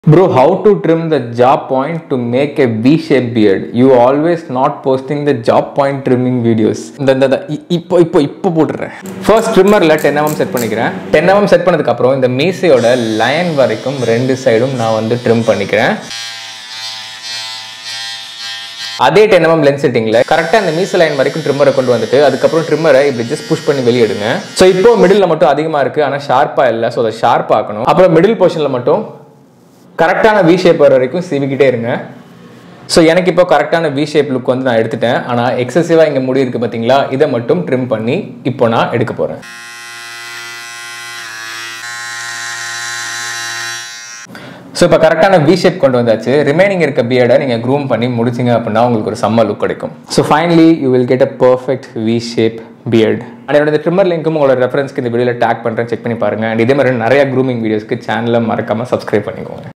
Bro, how to trim the jaw point to make a V-shaped beard? You always not posting the jaw point trimming videos. இந்த இந்த இந்த, இ- இப்போ இப்போ இப்போ போட்டுறேன் ஃபர்ஸ்ட் ட்ரிம்மரில் டென் எம்எம் செட் பண்ணிக்கிறேன் டென் எம்எம் செட் பண்ணதுக்கப்புறம் இந்த மீசையோட லைன் வரைக்கும் ரெண்டு சைடும் நான் வந்து ட்ரிம் பண்ணிக்கிறேன் அதே டென் எம்எம் லென்ஸ் செட்டிங்கில் கரெக்டாக அந்த மீச லைன் வரைக்கும் ட்ரிம்மரை கொண்டு வந்துட்டு அதுக்கப்புறம் ட்ரிம்மரை இப்படி ஜஸ்ட் புஷ் பண்ணி வெளியே எடுங்க ஸோ இப்போ மிடில் மட்டும் அதிகமாக இருக்குது ஆனால் ஷார்ப்பாக இல்லை ஸோ அதை ஷார்ப் ஆக்கணும் அப்புறம் மிடில் போர்ஷனில் மட்டும் கரெக்டான வி ஷேப் வர வரைக்கும் சீவிக்கிட்டே இருங்க ஸோ எனக்கு இப்போ கரெக்டான வி ஷேப் லுக் வந்து நான் எடுத்துட்டேன் ஆனால் எக்ஸசிவாக இங்கே முடி இருக்குது பார்த்தீங்களா இதை மட்டும் ட்ரிம் பண்ணி இப்போ நான் எடுக்க போகிறேன் ஸோ இப்போ கரெக்டான வி ஷேப் கொண்டு வந்தாச்சு ரிமைனிங் இருக்க பியர்டை நீங்கள் க்ரூம் பண்ணி முடிச்சிங்க அப்படின்னா உங்களுக்கு ஒரு செம்ம லுக் கிடைக்கும் so finally you will get a perfect V shape beard and என்னோட ட்ரிம்மர் லிங்க்கும் உங்களோட ரெஃபரன்ஸ்க்கு இந்த வீடியோவில் டேக் பண்ணுறேன் செக் பண்ணி பாருங்க அண்ட் இதே மாதிரி நிறைய க்ரூமிங் வீடியோஸ்க்கு சேனலை மறக்காமல் சப்ஸ்கிரைப் பண்ணிக்கோங்க